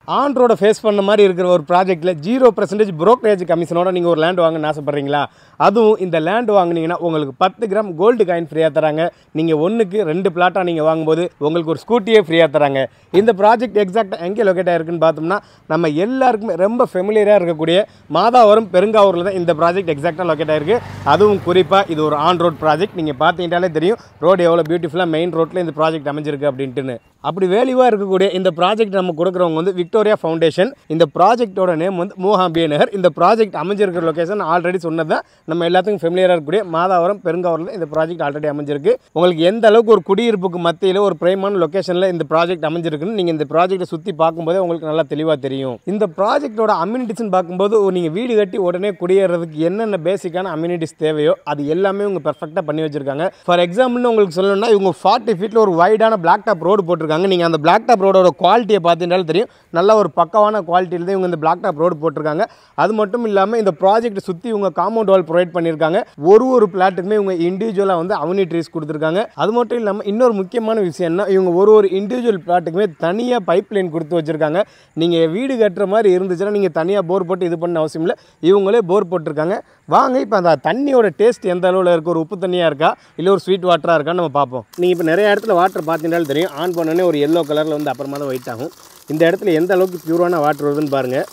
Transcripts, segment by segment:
on ரோட face பண்ண மாதிரி இருக்கிற ஒரு ப்ராஜெக்ட்டில் ஜீரோ பர்சன்டேஜ் brokerage கமிஷனோட நீங்கள் ஒரு லேண்ட் வாங்கணும்னு ஆசைப்பட்றீங்களா அதுவும் இந்த லேண்ட் வாங்குனீங்கன்னா உங்களுக்கு பத்து கிராம் கோல்டு காயின் ஃப்ரீயாக தராங்க நீங்கள் ஒன்றுக்கு ரெண்டு பிளாட்டாக நீங்கள் வாங்கும்போது உங்களுக்கு ஒரு ஸ்கூட்டியே ஃப்ரீயாக தராங்க இந்த ப்ராஜெக்ட் எக்ஸாக்டாக எங்கே லொக்கேட் ஆயிருக்குன்னு பார்த்தோம்னா நம்ம எல்லாருக்குமே ரொம்ப ஃபெமிலியராக இருக்கக்கூடிய மாதாவரம் பெருங்காவூரில் தான் இந்த ப்ராஜெக்ட் எக்ஸாக்டாக லொக்கேட் ஆயிருக்கு அதுவும் குறிப்பாக இது ஒரு ஆன் ரோட் ப்ராஜெக்ட் நீங்கள் பார்த்தீங்கன்னாலே தெரியும் ரோடு எவ்வளோ பியூட்டிஃபுல்லாக மெயின் ரோட்டில் இந்த ப்ராஜெக்ட் அமைஞ்சிருக்கு அப்படின்ட்டுன்னு அப்படி வேலிவாக இருக்கக்கூடிய இந்த ப்ராஜெக்ட் நம்ம கொடுக்குறவங்க வந்து விக்டோரியா ஃபவுண்டேஷன் இந்த ப்ராஜெக்ட்டோட நேம் வந்து மூஹாம்பிய நகர் இந்த ப்ராஜெக்ட் அமைஞ்சிருக்கிற லொகேஷன் ஆல்ரெடி சொன்னது தான் நம்ம எல்லாத்துக்கும் ஃபெமிலியராக இருக்கக்கூடிய மாதாவரம் பெருங்காவூரில் இந்த ப்ராஜெக்ட் ஆல்ரெடி அமைஞ்சிருக்கு உங்களுக்கு எந்த அளவுக்கு ஒரு குடியிருப்புக்கு மத்தியில் ஒரு பிரைமான லொகேஷனில் இந்த ப்ராஜெக்ட் அமைஞ்சிருக்குன்னு நீங்கள் இந்த ப்ராஜெக்ட்டை சுற்றி பார்க்கும்போதே உங்களுக்கு நல்லா தெளிவாக தெரியும் இந்த ப்ராஜெக்ட்டோட அம்யூனிட்டிஸ்னு பார்க்கும்போது நீங்கள் வீடு கட்டி உடனே குடியேறதுக்கு என்னென்ன பேசிக்கான அம்யூனிட்டிஸ் தேவையோ அது எல்லாமே இவங்க பெர்ஃபெக்டாக பண்ணி வச்சிருக்காங்க ஃபார் எக்ஸாம்பிள்னு உங்களுக்கு சொல்லணும்னா இவங்க ஃபார்ட்டி ஃபீட்டில் ஒரு வைடான பிளாக் டாப் ரோடு போட்டிருக்காங்க நீங்கள் அந்த பிளாக் டாப் ரோடோட குவாலிட்டியை பார்த்தீங்கன்னாலும் தெரியும் நல்ல ஒரு பக்கவான குவாலிட்டியில் தான் இவங்க இந்த பிளாக் டாப் ரோடு போட்டிருக்காங்க அது மட்டும் இல்லாமல் இந்த ப்ராஜெக்ட் சுற்றி இவங்க காம்பவுண்ட் வால் ப்ரொவைட் பண்ணியிருக்காங்க ஒரு ஒரு பிளாட்டுக்குமே இவங்க இண்டிவிஜுவலாக வந்து அவனிட்ரிஸ் கொடுத்துருக்காங்க அது மட்டும் இல்லாமல் இன்னொரு முக்கியமான விஷயம் என்ன இவங்க ஒரு ஒரு இண்டிவிஜுவல் பிளாட்டுக்குமே தனியாக பைப் லைன் கொடுத்து வச்சுருக்காங்க நீங்கள் வீடு கட்டுற மாதிரி இருந்துச்சுன்னா நீங்கள் தனியாக போர் போட்டு இது பண்ண அவசியம் இல்லை இவங்களே போர் போட்டிருக்காங்க வாங்க இப்போ அந்த தண்ணியோட டேஸ்ட் எந்த அளவில் இருக்குது ஒரு உப்பு தண்ணியாக இருக்கா இல்லை ஒரு ஸ்வீட் வாட்டராக இருக்கான்னு நம்ம பார்ப்போம் நீங்கள் இப்போ நிறைய இடத்துல வாட்டர் பார்த்தீங்கன்னாலும் தெரியும் ஆன் பண்ணோடனே ஒரு எல்லோ கலரில் வந்து அப்புறமா தான் ஒயிட் ஆகும் இந்த இடத்துல எந்த அளவுக்கு பியூரான வாட்டர் வருதுன்னு பாருங்கள்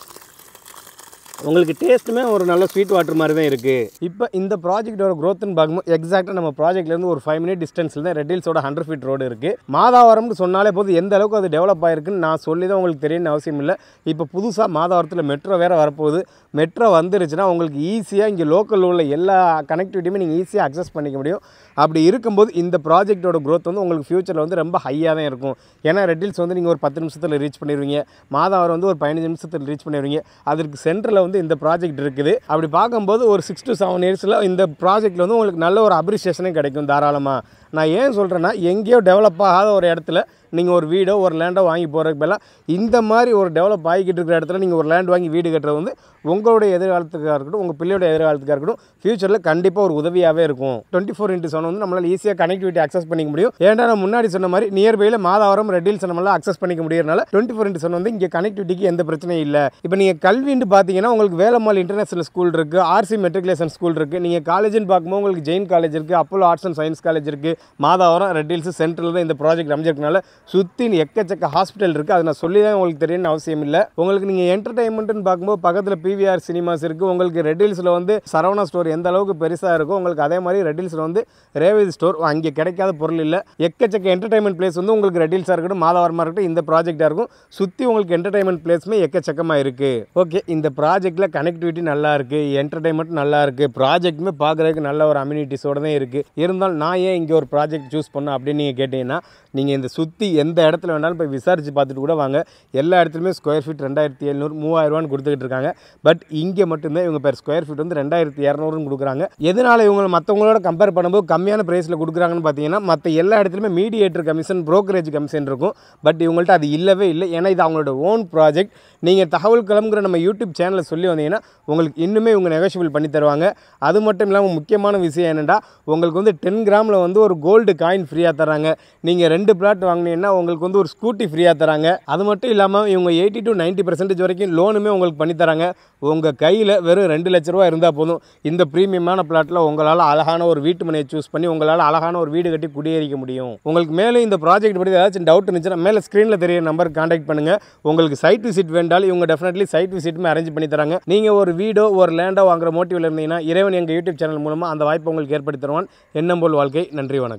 உங்களுக்கு டேஸ்ட்டுமே ஒரு நல்ல ஸ்வீட் வாட்டர் மாதிரி தான் இருக்குது இப்போ இந்த ப்ராஜெக்டோட க்ரோத்னு பார்க்கும்போது எக்ஸாக்டாக நம்ம ப்ராஜெக்ட்லேருந்து ஒரு ஃபைவ் மினிட் டிஸ்டன்ஸில் தான் ரெட் ஹில்ஸோட ஹண்ட்ரட் ஃபீட் ரோடு இருக்குது மாதாவரம்னு சொன்னாலே போது எந்த அளவுக்கு அது டெவலப் ஆயிருக்குன்னு நான் சொல்லி தான் உங்களுக்கு தெரியணும்னு அவசியம் இல்லை இப்போ புதுசாக மாதாவரத்தில் மெட்ரோ வேறு வரப்போகுது மெட்ரோ வந்துருச்சுன்னா உங்களுக்கு ஈஸியாக இங்கே லோக்கலில் உள்ள எல்லா கனெக்டிவிட்டியுமே நீங்கள் ஈஸியாக அக்சஸ் பண்ணிக்க முடியும் அப்படி இருக்கும்போது இந்த ப்ராஜெக்ட்டோட growth வந்து உங்களுக்கு ஃப்யூச்சரில் வந்து ரொம்ப ஹையாக தான் இருக்கும் ஏன்னா ரெட் ஹில்ஸ் வந்து நீங்கள் ஒரு பத்து நிமிஷத்தில் ரீச் பண்ணிடுவீங்க மாதாவரம் வந்து ஒரு பதினஞ்சு நிமிஷத்தில் ரீச் பண்ணிடுவீங்க அதற்கு சென்டரில் வந்து இந்த ப்ராஜெக்ட் இருக்குது அப்படி பார்க்கும்போது ஒரு சிக்ஸ் டு செவன் இயர்ஸில் இந்த ப்ராஜெக்ட்டில் வந்து உங்களுக்கு நல்ல ஒரு அப்ரிசியேஷனே கிடைக்கும் தாராளமாக நான் ஏன் சொல்கிறேன்னா எங்கேயோ டெவலப் ஆகாத ஒரு இடத்துல நீங்கள் ஒரு வீடோ ஒரு லேண்டோ வாங்கி போகிறதுக்கு பதிலாக இந்த மாதிரி ஒரு டெவலப் ஆகிக்கிட்டு இருக்கிற இடத்துல நீங்கள் ஒரு லேண்ட் வாங்கி வீடு கட்டுறது வந்து உங்களுடைய எதிர்காலத்துக்காக இருக்கட்டும் உங்கள் பிள்ளையோட எதிர்காலத்துக்காக இருக்கட்டும் ஃப்யூச்சரில் கண்டிப்பாக ஒரு உதவியாகவே இருக்கும் டுவெண்ட்டி ஃபோர் இன்ட்டு செவன் வந்து நம்மளால் ஈஸியாக கனெக்டிவிட்டி அக்சஸ் பண்ணிக்க முடியும் ஏன்டா நான் முன்னாடி சொன்ன மாதிரி நியர்பையில் மாதாவரம் ரெட் ஹில்ஸ் நம்மளால் அக்சஸ் பண்ணிக்க முடியறனால டுவெண்ட்டி ஃபோர் இன்ட்டு செவன் வந்து இங்கே கனெக்டிவிட்டிக்கு எந்த பிரச்சனையும் இல்லை இப்போ நீங்கள் கல்வின்னு பார்த்தீங்கன்னா உங்களுக்கு வேலம்மாள் இன்டர்நேஷனல் ஸ்கூல் இருக்குது ஆர்சி மெட்ரிகுலேஷன் ஸ்கூல் இருக்குது நீங்கள் காலேஜ்னு பார்க்கும்போது உங்களுக்கு ஜெயின் காலேஜ் இருக்குது Apollo arts and science college இருக்குது மாதாவரம் ரெட் ஹில்ஸ் சென்ட்ரல் தான் இந்த ப்ராஜெக்ட் அமைஞ்சிருக்கனால சுற்றி எக்கச்சக்க ஹாஸ்பிட்டல் இருக்குது அது நான் சொல்லி தான் உங்களுக்கு தெரியணும்னு அவசியம் இல்லை உங்களுக்கு நீங்கள் என்டர்டைன்மெண்ட்னு பார்க்கும்போது பக்கத்தில் பிவிஆர் சினிமாஸ் இருக்குது உங்களுக்கு ரெட் ஹில்ஸில் வந்து சரவணா ஸ்டோர் எந்த அளவுக்கு பெருசாக இருக்கோ உங்களுக்கு அதே மாதிரி ரெட் ஹில்ஸில் வந்து ரேவதி ஸ்டோர் அங்கே கிடைக்காத பொருள் இல்லை எக்கச்சக்க என்டர்டைன்மெண்ட் பிளேஸ் வந்து உங்களுக்கு ரெட் ஹில்ஸாக இருக்கட்டும் மாதாவரமாக இருக்கட்டும் இந்த ப்ராஜெக்டாக இருக்கும் சுற்றி உங்களுக்கு என்டர்டைன்மெண்ட் பிளேஸுமே எக்கச்சக்கமாக இருக்குது ஓகே இந்த ப்ராஜெக்ட்டில் கனெக்டிவிட்டி நல்லா இருக்குது என்டர்டைன்மெண்ட் நல்லா இருக்குது ப்ராஜெக்ட்டுமே பார்க்குறதுக்கு நல்ல ஒரு அம்யூனிட்டிஸோட தான் இருக்குது இருந்தாலும் நான் ஏன் இங்கே ஒரு ப்ராஜெக்ட் சூஸ் பண்ணேன் அப்படின்னு நீங்கள் கேட்டிங்கன்னா நீங்கள் இந்த சுற்றி எந்த இடத்துல வேணாலும் போய் விசாரித்து பார்த்துட்டு கூட வாங்க எல்லா இடத்துலையுமே ஸ்கொயர் ஃபீட் ரெண்டாயிரத்தி எழுநூறு மூவாயிரரூவான்னு கொடுத்துக்கிட்டு இருக்காங்க பட் இங்கே மட்டும்தான் இவங்க பெர் ஸ்கொயர் ஃபீட் வந்து ரெண்டாயிரத்தி இரநூறுன்னு கொடுக்குறாங்க எதனால் இவங்க மற்றவங்களோட கம்பேர் பண்ணும்போது கம்மியான ப்ரைஸில் கொடுக்குறாங்கன்னு பார்த்தீங்கன்னா மற்ற எல்லா இடத்துலையுமே மீடியேட்டர் கமிஷன் brokerage கமிஷன் இருக்கும் பட் இவங்கள்ட்ட அது இல்லவே இல்லை ஏன்னா இது அவங்களோட ஓன் ப்ராஜெக்ட் நீங்கள் தகவல் கிளம்புகிற நம்ம யூடியூப் சேனலில் சொல்லி வந்தீங்கன்னா உங்களுக்கு இன்னுமே இவங்க நெகோஷியபிள் பண்ணி தருவாங்க அது மட்டும் இல்லாமல் முக்கியமான விஷயம் என்னென்னா உங்களுக்கு வந்து டென் கிராமில் வந்து ஒரு கோல்டு காயின் ஃப்ரீயாக தராங்க நீங்கள் ரெண்டு பிளாட் வாங்கினீங்கன்னா உங்களுக்கு வந்து ஒரு ஸ்கூட்டி ஃப்ரீயாக தராங்க அது மட்டும் இல்லாமல் இவங்க எயிட்டி டு 90% பர்சன்டேஜ் வரைக்கும் லோனுமே உங்களுக்கு பண்ணி தராங்க உங்கள் கையில் வெறும் ரெண்டு லட்ச ரூபா இருந்தால் போதும் இந்த ப்ரீமியமான பிளாட்டில் உங்களால் அழகான ஒரு வீட்டு மனையை சூஸ் பண்ணி உங்களால் அழகான ஒரு வீடு கட்டி குடியேறிக்க முடியும் உங்களுக்கு மேலே இந்த ப்ராஜெக்ட் பற்றி ஏதாச்சும் டவுட் இருந்துச்சுன்னா மேலே ஸ்க்ரீனில் தெரிய நம்பருக்கு காண்டாக்ட் பண்ணுங்கள் உங்களுக்கு சைட் விசிட் வேண்டாலும் இவங்க டெஃபினெட்லி சைட் விசிட்டுமே அரேஞ்ச் பண்ணி தராங்க நீங்கள் ஒரு வீடோ ஒரு லேண்டோ வாங்குற மோட்டிவில் இருந்தீங்கன்னா இறைவன் எங்கள் யூடியூப் சேனல் மூலமாக அந்த வாய்ப்பை உங்களுக்கு ஏற்படுத்தி தருவான் எண்ணம் போல் வாழ்க்கை நன்றி வணக்கம்